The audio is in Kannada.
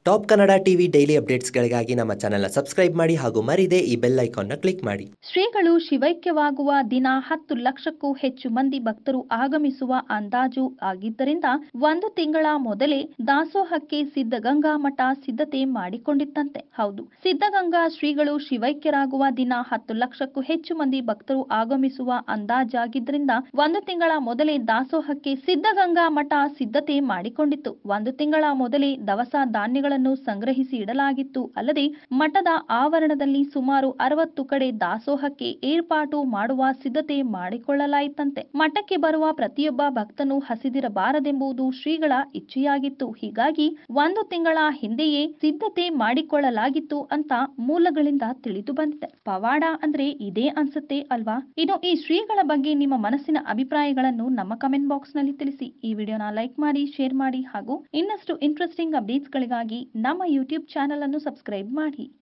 ಟಾಪ್ ಕನ್ನಡ ಟಿವಿ ಡೈಲಿ ಅಪ್ಡೇಟ್ಸ್ಗಳಿಗಾಗಿ ನಮ್ಮ ಚಾನೆಲ್ನ ಸಬ್ಸ್ಕ್ರೈಬ್ ಮಾಡಿ ಹಾಗೂ ಮರಿದೇ ಈ ಬೆಲ್ ಐಕಾನ್ನ ಕ್ಲಿಕ್ ಮಾಡಿ ಶ್ರೀಗಳು ಶಿವೈಕ್ಯವಾಗುವ ದಿನ ಹತ್ತು ಲಕ್ಷಕ್ಕೂ ಹೆಚ್ಚು ಮಂದಿ ಭಕ್ತರು ಆಗಮಿಸುವ ಅಂದಾಜು ಆಗಿದ್ದರಿಂದ ಒಂದು ತಿಂಗಳ ಮೊದಲೇ ದಾಸೋಹಕ್ಕೆ ಸಿದ್ಧಗಂಗಾ ಮಠ ಸಿದ್ಧತೆ ಮಾಡಿಕೊಂಡಿತ್ತಂತೆ ಹೌದು ಸಿದ್ಧಗಂಗಾ ಶ್ರೀಗಳು ಶಿವೈಕ್ಯರಾಗುವ ದಿನ ಹತ್ತು ಲಕ್ಷಕ್ಕೂ ಹೆಚ್ಚು ಮಂದಿ ಭಕ್ತರು ಆಗಮಿಸುವ ಅಂದಾಜಾಗಿದ್ದರಿಂದ ಒಂದು ತಿಂಗಳ ಮೊದಲೇ ದಾಸೋಹಕ್ಕೆ ಸಿದ್ಧಗಂಗಾ ಮಠ ಸಿದ್ಧತೆ ಮಾಡಿಕೊಂಡಿತ್ತು ಒಂದು ತಿಂಗಳ ಮೊದಲೇ ದವಸ ಧಾನ್ಯಗಳನ್ನು ಸಂಗ್ರಹಿಸಿ ಇಡಲಾಗಿತ್ತು ಅಲ್ಲದೆ ಮಠದ ಆವರಣದಲ್ಲಿ ಸುಮಾರು ಅರವತ್ತು ಕಡೆ ದಾಸೋಹಕ್ಕೆ ಏರ್ಪಾಟು ಮಾಡುವ ಸಿದ್ಧತೆ ಮಾಡಿಕೊಳ್ಳಲಾಯಿತಂತೆ ಮಠಕ್ಕೆ ಬರುವ ಪ್ರತಿಯೊಬ್ಬ ಭಕ್ತನು ಹಸಿದಿರಬಾರದೆಂಬುದು ಶ್ರೀಗಳ ಇಚ್ಛೆಯಾಗಿತ್ತು ಹೀಗಾಗಿ ಒಂದು ತಿಂಗಳ ಹಿಂದೆಯೇ ಸಿದ್ಧತೆ ಮಾಡಿಕೊಳ್ಳಲಾಗಿತ್ತು ಅಂತ ಮೂಲಗಳಿಂದ ತಿಳಿದು ಬಂದಿದೆ ಪವಾಡ ಅಂದ್ರೆ ಇದೇ ಅನ್ಸುತ್ತೆ ಅಲ್ವಾ ಇನ್ನು ಈ ಶ್ರೀಗಳ ಬಗ್ಗೆ ನಿಮ್ಮ ಮನಸ್ಸಿನ ಅಭಿಪ್ರಾಯಗಳನ್ನು ನಮ್ಮ ಕಮೆಂಟ್ ಬಾಕ್ಸ್ ನಲ್ಲಿ ತಿಳಿಸಿ ಈ ವಿಡಿಯೋನ ಲೈಕ್ ಮಾಡಿ ಶೇರ್ ಮಾಡಿ ಹಾಗೂ ಇನ್ನಷ್ಟು ಇಂಟ್ರೆಸ್ಟಿಂಗ್ ಅಪ್ಡೇಟ್ಸ್ ಗಳಿಗಾಗಿ ನಮ್ಮ ಯೂಟ್ಯೂಬ್ ಚಾನೆಲ್ ಅನ್ನು ಸಬ್ಸ್ಕ್ರೈಬ್ ಮಾಡಿ